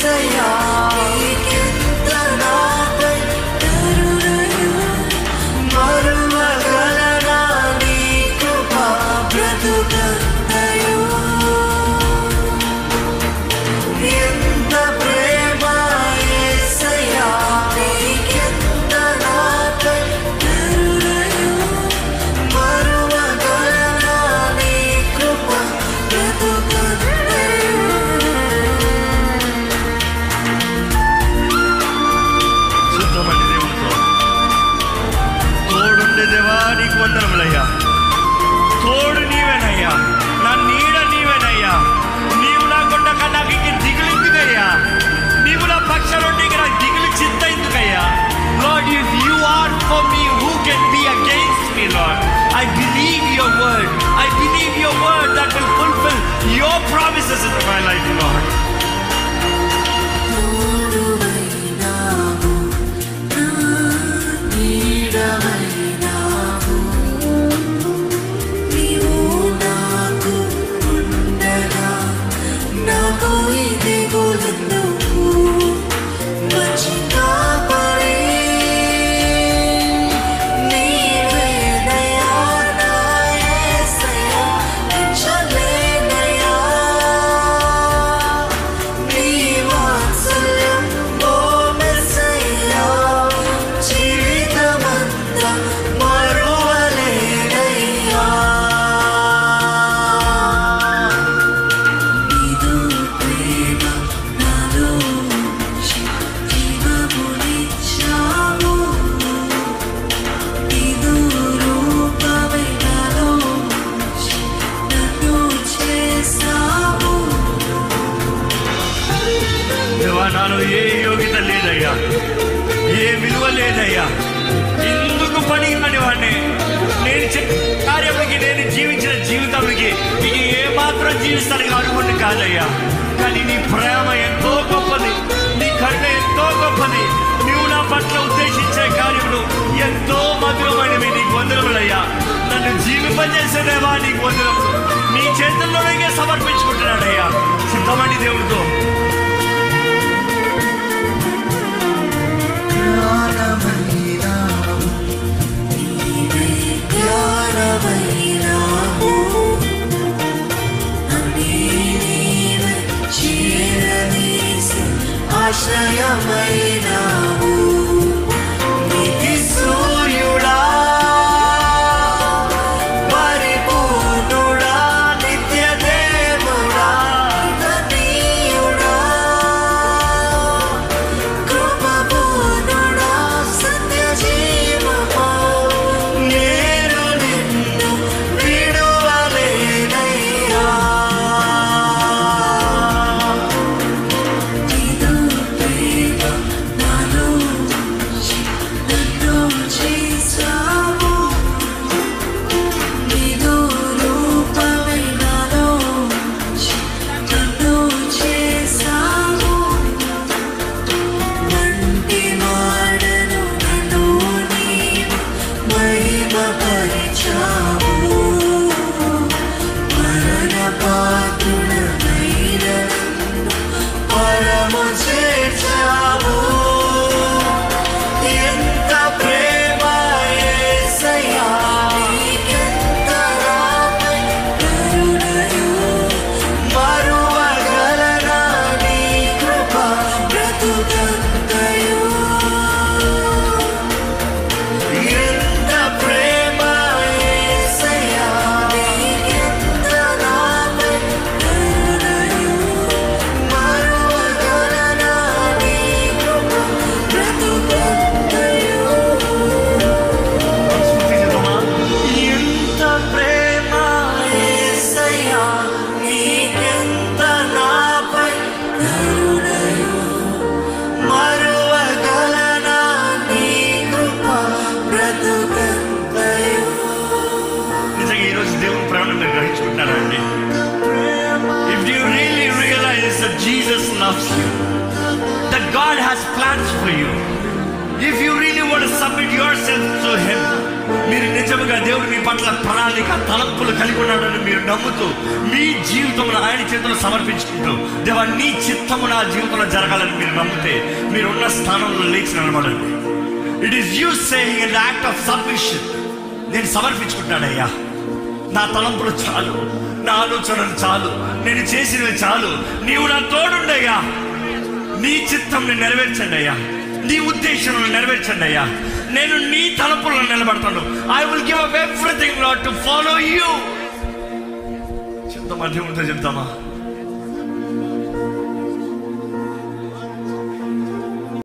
యేసయ్యా నీకెంత నాపై కరుణయు మరువగలనా నీ కృప బ్రతుకంతయు ఎంత ప్రేమ యేసయ్యా నీకెంత నాపై కరుణయు మరువగలనా నీ కృప బ్రతుకంతయు శుద్ధమండి దేవుడితో తోడుండే దేవా నీకు వందనములయ్యా తోడు నీవేనయ్యా నా నీడ నీవేనయ్యా నీవు నా కొండక నాకు ఇంక దిగులు ఎందుకయ్యా నీవు నా పక్షాలు ఉంటే ఇంక నాకు దిగులు చింత ఎందుకయ్యా lord if you are for me who can be against me lord I believe your word I believe your word that will fulfil your promises in my life lord తోడువైనావు నా నీడవైనావు నీవు నాకు ఉండగా నాకు ఇది గొలుందుకు మంచి కాపరి నీవేనయ్యా నా యేసయ్యా ఎంచలేనయ్యా నీ వాత్సల్యం ఓ మెస్సయ్యా జీవితమంతా మరువలేనయ్యా నీదు ప్రేమ నాలో జీవమునిచ్చావు నీదు రూపమే నాలో నన్ను చేసావు దేవా నాలో ఏ యోగ్యత లేదయ్యా ఏ విలువ లేదయ్యా ఎందుకు పనికిమని వాడిని నేను చెప్పిన కార్యములకి నేను జీవించిన జీవితానికి ఇక ఏ మాత్రం జీవిస్తానికి అనుకుని కాదయ్యా కానీ నీ ప్రేమ ఎంతో గొప్పది నీ కరుణ ఎంతో గొప్పది నువ్వు నా పట్ల ఉద్దేశించే కార్యములు ఎంతో మధురమైనవి నీకు వందరములయ్యా నన్ను జీవింపజేసేదేవా నీకు వందరములు నీ చేతుల్లోనే సమర్పించుకుంటున్నాడయ్యా సిద్ధమండి దేవుడితో జ్ఞానమైనావు నీవే జ్ఞానమైనావు అన్నీ నీవే చేరదీసి ఆశ్రయమైనావు నీతి సూర్యుడా పరిపూర్ణుడా నిత్య దేవుడా నీయుడా కృపపూర్ణుడా సత్య జీవమా నేను నిన్ను విడువలేనయ్యా నీదు ప్రేమ నాలో నన్ను చేసావు నీదు రూపమే నాలో నన్ను చేసావు వంటి వాడను నన్ను నీవు మహిమపరిచావు మరణ పాత్రుడనైన పరము చేర్చావు ఎంత ప్రేమ యేసయ్యా నీకెంత నాపై కరుణయు మరువగలనా నీ కృప బ్రతుకంతయు ఎంత ప్రేమ యేసయ్యా నీకెంత నాపై కరుణయు మరువగలనా నీ కృప బ్రతుకంతయు స్తుతించుదామా? ఎంత ప్రేమ యేసయ్యా నీకెంత నాపై కరుణయు మరువగలనా నీ కృప బ్రతుకంతయు నిజంగా ఈరోజు దేవుని ప్రాణం మీరు గ్రహించుకుంటారా అండి if you really realise that Jesus loves you that God has plans for you if you really want submit your self to him మీరు నిజంగా నిజముగా దేవుడు మీ పట్ల ప్రణాళిక తలంపులు కలిగి ఉన్నాడని మీరు నమ్ముతూ మీ జీవితంలో ఆయన చేతులు సమర్పించుకుంటూ దేవా నీ చిత్తము నా జీవితంలో జరగాలని మీరు నమ్మితే మీరున్న స్థానంలో లేచి నిలబడండి it is you saying in act of submission నేను సమర్పించుకుంటానయ్యా నా తలంపులు చాలు నా ఆలోచనలు చాలు నేను చేసినవి చాలు నీవు నా తోడుండయ్యా నీ చిత్తం నెరవేర్చండి అయ్యా నీ ఉద్దేశం నెరవేర్చండి అయ్యా నేను నీ తలపులను నిలబడతాను I will give up everything not to follow you చెప్తామా దేవుడితో చెప్తామా